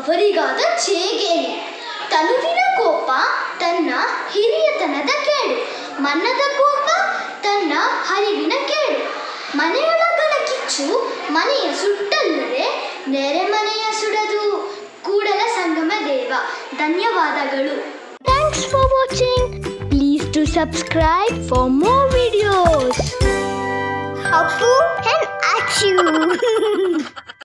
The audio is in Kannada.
ಅವರಿಗಾದ ಚೇಗೇನೆ ತನುವಿನ ಕೋಪ ತನ್ನ ಹಿರಿಯತನದ ಕೇಡು ಮನ್ನದ ಕೋಪ ತನ್ನ ಹರಿವಿನ ಕೇಡು ಮನೆಯೊಳಗಣ ಕಿಚ್ಚು ಮನೆಯ ಸುಟ್ಟಲ್ಲದೆ ನೆರೆ ಮನೆಯ ಸುಡದು ಕೂಡಲ ಸಂಗಮ ದೇವ ಧನ್ಯವಾದಗಳು thanks for watching please to subscribe for more videos Apu and Achu.